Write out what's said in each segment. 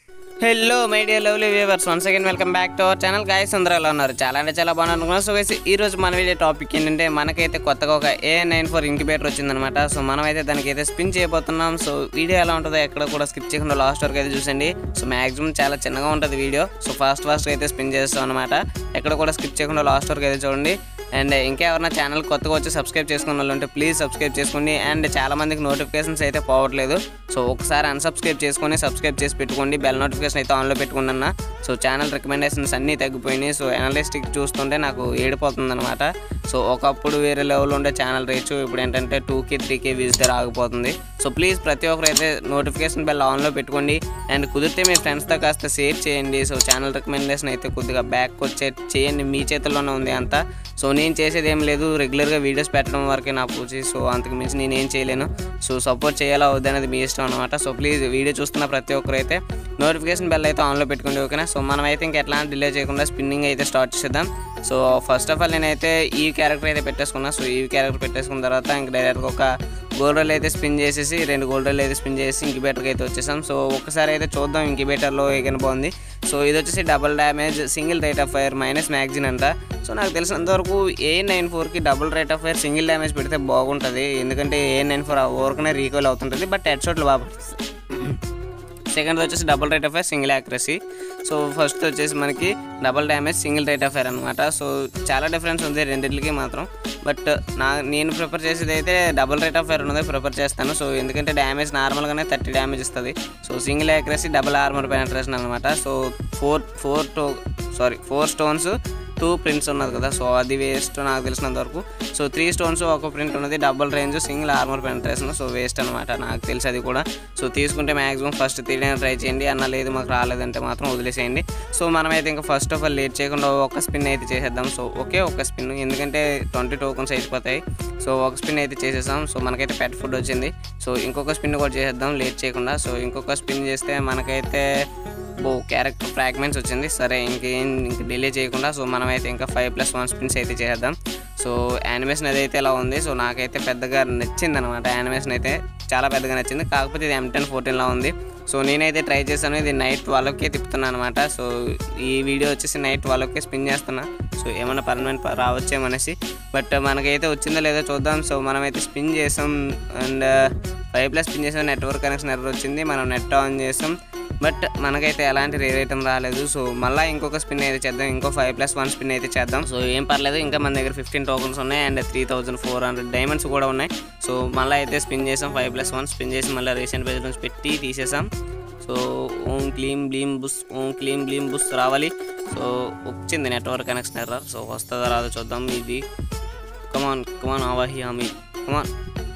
Hello my dear lovely viewers once again welcome back to our channel guys అందరూ ఎలా ఉన్నారు చాలా అంటే చాలా బాగున్నారు అనుకున్నాను సో guys, ఈ రోజు మన వీడియో టాపిక్ ఏంటంటే మనకైతే కొత్తగా ఒక ఏ నైన్ ఫోర్ ఇంక్యుబేటర్ వచ్చిందనమాట సో మనం అయితే దానికి అయితే స్పిన్ చేయబోతున్నాం సో వీడియో ఎలా ఉంటుందో ఎక్కడ కూడా స్కిప్ చేయకుండా లాస్ట్ వరకు అయితే చూసండి సో మాక్సిమం చాలా చిన్నగా ఉంటుంది వీడియో సో ఫాస్ట్ ఫాస్ట్గా అయితే స్పిన్ చేస్తాం అనమాట ఎక్కడ కూడా స్కిప్ చేయకుండా లాస్ట్ వరకు అయితే చూడండి అండ్ ఇంకా ఎవరైనా ఛానల్ కొత్తగా వచ్చి సబ్స్క్రైబ్ చేసుకున్న వాళ్ళు ఉంటే ప్లీజ్ సబ్స్క్రైబ్ చేసుకోండి అండ్ చాలా మందికి నోటిఫికేషన్స్ అయితే పోవట్లేదు సో ఒకసారి అన్సబ్స్క్రైబ్ చేసుకొని సబ్స్క్రైబ్ చేసి పెట్టుకోండి బెల్ నోటిఫికేషన్ అయితే ఆన్లో పెట్టుకున్నా సో ఛానల్ రికమెండేషన్స్ అన్నీ తగ్గిపోయినాయి సో అనలిస్టిక్ చూస్తుంటే నాకు ఏడిపోతుంది అనమాట సో ఒకప్పుడు వేరే లెవెల్ ఉండే ఛానల్ రీచ్ ఇప్పుడు ఏంటంటే టూకి త్రీకి విజిటర్ ఆగిపోతుంది సో ప్లీజ్ ప్రతి ఒక్కరు అయితే నోటిఫికేషన్ బెల్ ఆన్లో పెట్టుకోండి అండ్ కుదిరితే మీ ఫ్రెండ్స్తో కాస్త షేర్ చేయండి సో ఛానల్ రికమెండేషన్ అయితే కొద్దిగా బ్యాక్ వచ్చే చేయండి మీ చేతుల్లోనే ఉంది అంతా సో నేను చేసేది ఏం లేదు రెగ్యులర్గా వీడియోస్ పెట్టడం వరకే నా పూచి సో అంతకు మించి నేను ఏం చేయలేను సో సపోర్ట్ చేయాలా వద్దనేది మీ ఇష్టం అనమాట సో ప్లీజ్ వీడియో చూస్తున్న ప్రతి ఒక్కరు అయితే నోటిఫికేషన్ బెల్ అయితే ఆన్లో పెట్టుకోండి ఓకేనా సో మనం అయితే ఇంకా ఎట్లా డిలే చేయకుండా స్పిన్నింగ్ అయితే స్టార్ట్ చేద్దాం సో ఫస్ట్ ఆఫ్ ఆల్ నేనైతే ఈ క్యారెక్టర్ అయితే పెట్టేసుకున్నా సో ఈ క్యారెక్టర్ పెట్టేసుకున్న తర్వాత ఇంక డైరెక్ట్గా ఒక గోల్డ్ రైల్ అయితే స్పిన్ చేసేసి రెండు గోల్డ్ రైల్ అయితే స్పిన్ చేసి ఇంక్యుబేటర్కి అయితే వచ్చేసాం సో ఒకసారి అయితే చూద్దాం ఇంక్యుబేటర్లో ఏకైనా బాగుంది సో ఇది వచ్చేసి double damage single rate of fire minus magazine అంట సో నాకు తెలిసినంత వరకు ఏ నైన్ ఫోర్కి double rate of fire single damage పెడితే బాగుంటుంది ఎందుకంటే ఏ నైన్ ఫోర్ ఓవర్కనే రీకోల్ అవుతుంటుంది బట్ హెడ్ షాట్లు బాగా పడుతుంది. సెకండ్ వచ్చేసి double rate of fire single accuracy so first వచ్చేసి మనకి double damage single rate of fire అనమాట సో చాలా డిఫరెన్స్ ఉంది రెండింటికి మాత్రం బట్ నా నేను ప్రిఫర్ చేసేది అయితే డబుల్ రేట్ ఆఫ్ ఫైర్ ఉన్నది ప్రిఫర్ చేస్తాను సో ఎందుకంటే డ్యామేజ్ నార్మల్గానే థర్టీ డ్యామేజ్ ఇస్తుంది so single accuracy double armour penetration అనమాట so four four to sorry four stones two prints ఉన్నది కదా సో అది వేస్ట్ నాకు తెలిసినంత వరకు సో త్రీ స్టోన్స్ ఒక ప్రింట్ ఉన్నది double range single armour penetration so waste అనమాట నాకు తెలిసి అది కూడా సో తీసుకుంటే మ్యాక్సిమం ఫస్ట్ తీయడానికి ట్రై చేయండి అన్న లేదు మాకు రాలేదంటే మాత్రం వదిలేసేయండి సో మనమైతే ఇంకా ఫస్ట్ ఆఫ్ ఆల్ లేట్ చేయకుండా ఒక స్పిన్ అయితే చేసేద్దాం సో ఒకే ఒక స్పిన్ ఎందుకంటే ట్వంటీ టోకన్స్ అయిపోతాయి సో ఒక స్పిన్ అయితే చేసేసాం సో మనకైతే పెట్ ఫుడ్ వచ్చింది సో ఇంకొక స్పిన్ కూడా చేసేద్దాం లేట్ చేయకుండా సో ఇంకొక స్పిన్ చేస్తే మనకైతే బో క్యారెక్టర్ ఫ్రాగ్మెంట్స్ వచ్చింది సరే ఇంకేం ఇంక డిలే చేయకుండా సో మనమైతే ఇంకా ఫైవ్ ప్లస్ వన్ స్పిన్స్ అయితే చేద్దాం సో యానిమేషన్ అదైతే ఇలా ఉంది సో నాకైతే పెద్దగా నచ్చింది అనమాట యానిమేషన్ అయితే చాలా పెద్దగా నచ్చింది కాకపోతే ఇది ఎం టెన్ ఫోర్టీన్లా ఉంది సో నేనైతే ట్రై చేశాను ఇది నైట్ వాళ్ళకే తిప్పుతున్నాను అనమాట సో ఈ వీడియో వచ్చేసి నైట్ వాళ్ళకే స్పిన్ చేస్తున్నా సో ఏమైనా పర్మనెంట్ రావచ్చేమనేసి బట్ మనకైతే వచ్చిందో లేదో చూద్దాం సో మనమైతే స్పిన్ చేసాం అండ్ ఫైవ్ ప్లస్ స్పిన్ చేసాం నెట్వర్క్ కనెక్షన్ ఎర్రర్ వచ్చింది మనం నెట్ ఆన్ చేసాం బట్ మనకైతే ఎలాంటి రేర్ ఐటమ్ రాలేదు సో మళ్ళీ ఇంకొక స్పిన్ అయితే చేద్దాం ఇంకో ఫైవ్ ప్లస్ వన్ స్పిన్ అయితే చేద్దాం సో ఏం పర్లేదు ఇంకా మన దగ్గర ఫిఫ్టీన్ టోకన్స్ ఉన్నాయి and three thousand four hundred diamonds కూడా ఉన్నాయి సో మళ్ళీ అయితే స్పిన్ చేసాం ఫైవ్ ప్లస్ వన్ స్పిన్ చేసి మళ్ళీ రీసెంట్ పేజ్ నుంచి పెట్టి తీసేసాం సో ఓం క్లీమ్ బ్లీమ్ బుస్ ఓం క్లీమ్ బ్లీమ్ బుస్ రావాలి సో వచ్చింది నెట్వర్క్ కనెక్షన్ ఎర్రర్ సో వస్తుందో రాదో చూద్దాం ఇది కమాన్ కమాన్ ఆవాహి హామీ కమాన్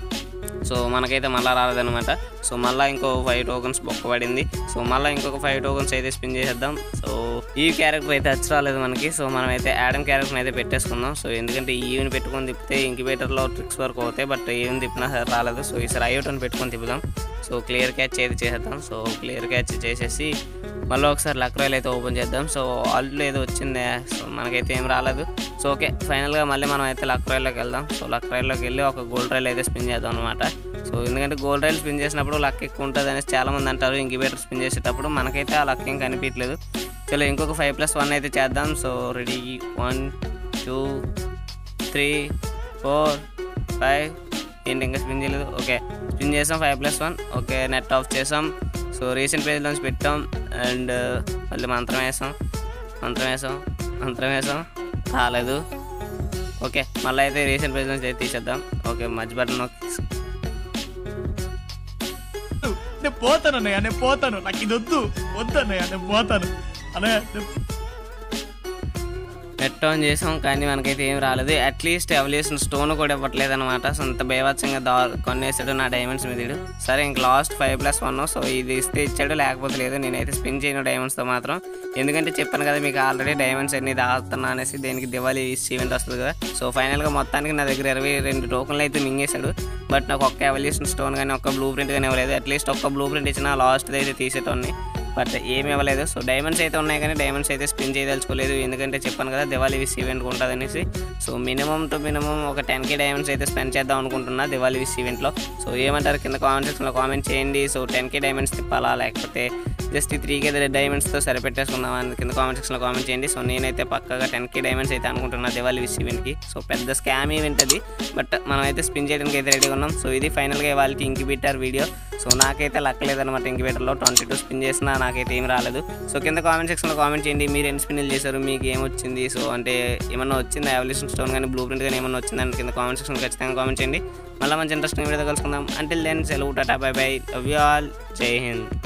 సో మనకైతే మళ్ళీ రాలేదన్నమాట సో మళ్ళీ ఇంకో ఫైవ్ టోకన్స్ బొక్క పడింది సో మళ్ళీ ఇంకొక ఫైవ్ టోకన్స్ అయితే స్పిన్ చేసేద్దాం సో ఈ క్యారెక్టర్ అయితే వచ్చి రాలేదు మనకి సో మనం అయితే యాడమ్ క్యారెక్టర్ అయితే పెట్టేసుకుందాం సో ఎందుకంటే ఈవెన్ పెట్టుకొని తిప్పితే ఇంక్యుబేటర్లో ట్రిక్స్ వర్క్ అవుతాయి బట్ ఈవెన్ తిప్పినా సరే రాలేదు సో ఈసారి ఐఓటన్ పెట్టుకొని తిప్పుదాం సో క్లియర్ క్యాచ్ అయితే చేసేద్దాం సో క్లియర్ క్యాచ్ చేసేసి మళ్ళీ ఒకసారి లక్ రాయల్ అయితే ఓపెన్ చేద్దాం సో ఆల్రెడీ ఏదో వచ్చిందే సో మనకైతే ఏం రాలేదు సో ఓకే ఫైనల్గా మళ్ళీ మనం అయితే లక్ రాయల్లోకి వెళ్దాం సో లక్ రాయల్లోకి వెళ్ళి ఒక గోల్డ్ రైల్ అయితే స్పిన్ చేద్దాం అనమాట సో ఎందుకంటే గోల్డ్ రైల్ స్పిన్ చేసినప్పుడు లక్ ఎక్కువ ఉంటుంది అనేసి చాలామంది అంటారు ఇంక్యుబేటర్ స్పిన్ చేసేటప్పుడు మనకైతే ఆ లక్ ఏం కనిపించలేదు చలో ఇంకొక ఫైవ్ ప్లస్ వన్ అయితే చేద్దాం so ready one two three four five ఏంటి ఇంకా స్పిన్ చేయలేదు ఓకే స్పిన్ చేసాం five plus one okay net off చేసాం సో రీసెంట్ పేజ్ నుంచి పెట్టాం అండ్ మళ్ళీ మంత్రం వేసాం మంత్రం వేసాం మంత్రం వేసాం రాలేదు ఓకే మళ్ళీ అయితే రీసెంట్ పేజ్ నుంచి అయితే తీసేద్దాం ఓకే మధ్య బటన్ నొక్కి నేను పోతాను అన్నయ్య నేను పోతాను నాకు ఇది వద్దు వద్దు అన్నయ్య నేను పోతాను అన్నయ్య నేను- నెట్ ఆన్ చేసాం కానీ మనకైతే ఏం రాలేదు అట్లీస్ట్ ఎవల్యూషన్ స్టోన్ కూడా ఇవ్వట్లేదు అనమాట సొంత బేవత్సంగా దా కొనేసాడు నా డైమండ్స్ మీద వీడు. సరే ఇంక last five plus one so ఇది ఇస్తే ఇచ్చాడు లేకపోతే లేదు నేనైతే స్పిన్ చేయను డైమండ్స్తో మాత్రం ఎందుకంటే చెప్పాను కదా మీకు ఆల్రెడీ డైమండ్స్ అన్ని దాస్తున్నా అనేసి దీనికి దివాళీ ఈవెంట్ వస్తుంది కదా సో ఫైనల్గా మొత్తానికి నా దగ్గర ఇరవై రెండు టోకన్లు అయితే మింగేశాడు బట్ నాకు ఒక్క ఎవల్యూషన్ స్టోన్ కానీ ఒక్క బ్లూ ప్రింట్ కానీ ఇవ్వలేదు అట్లీస్ట్ ఒక్క బ్లూ ప్రింట్ ఇచ్చిన లాస్ట్ అయితే తీసేటోన్ని బట్ ఏమి ఇవ్వలేదు సో డైమండ్స్ అయితే ఉన్నాయి కానీ డైమండ్స్ అయితే స్పిన్ చేయదలుచుకోలేదు ఎందుకంటే చెప్పాను కదా దివాళీ విస్ ఈవెంట్ ఉంటుంది అనేసి సో మినిమం టు మినిమం ఒక టెన్ కే డైమండ్స్ అయితే స్పెండ్ చేద్దాం అనుకుంటున్నా దివాళీ విస్ ఈవెంట్లో సో ఏమంటారు కింద కామెంట్ సెక్షన్లో కామెంట్ చేయండి సో టెన్ కే డైమండ్స్ తిప్పాలా లేకపోతే జస్ట్ ఈ త్రీ కే డైమండ్స్తో సరిపెట్టేసుకుందాం అని కింద కామెంట్ సెక్షన్లో కామెంట్ చేయండి సో నేనైతే పక్కగా టెన్ కే డైమండ్స్ అయితే అనుకుంటున్నా దివాళీ విష్ ఈవెంట్కి సో పెద్ద స్కామ్ ఈవెంట్ అది బట్ మనం అయితే స్పిన్ చేయడానికి అయితే రెడీగా ఉన్నాం సో ఇది ఫైనల్గా వాళ్ళ ఇంక్యుబేటర్ వీడియో సో నాకైతే లక్ లేదనమాట ఇంక్యుబేటర్లో ట్వంటీ టూ స్పిన్ చేసినా నాకైతే ఏం రాలేదు సో కింద కామెంట్ సెక్షన్లో కామెంట్ చేయండి మీరు ఎన్ని స్పిన్లు చేశారు మీకు ఏం వచ్చింది సో అంటే ఏమన్నా వచ్చిందా ఎవల్యూషన్ స్టోన్ కానీ బ్లూ ప్రింట్ కానీ ఏమన్నా వచ్చిందని కింద కామెంట్ సెక్షన్ ఖచ్చితంగా కామెంట్ చేయండి మళ్ళీ మంచి ఇంట్రెస్టింగ్ వీడియో కలుసుకుందాం అంటిల్ దెన్ సెలవు టాటా bye bye love you all జై హింద్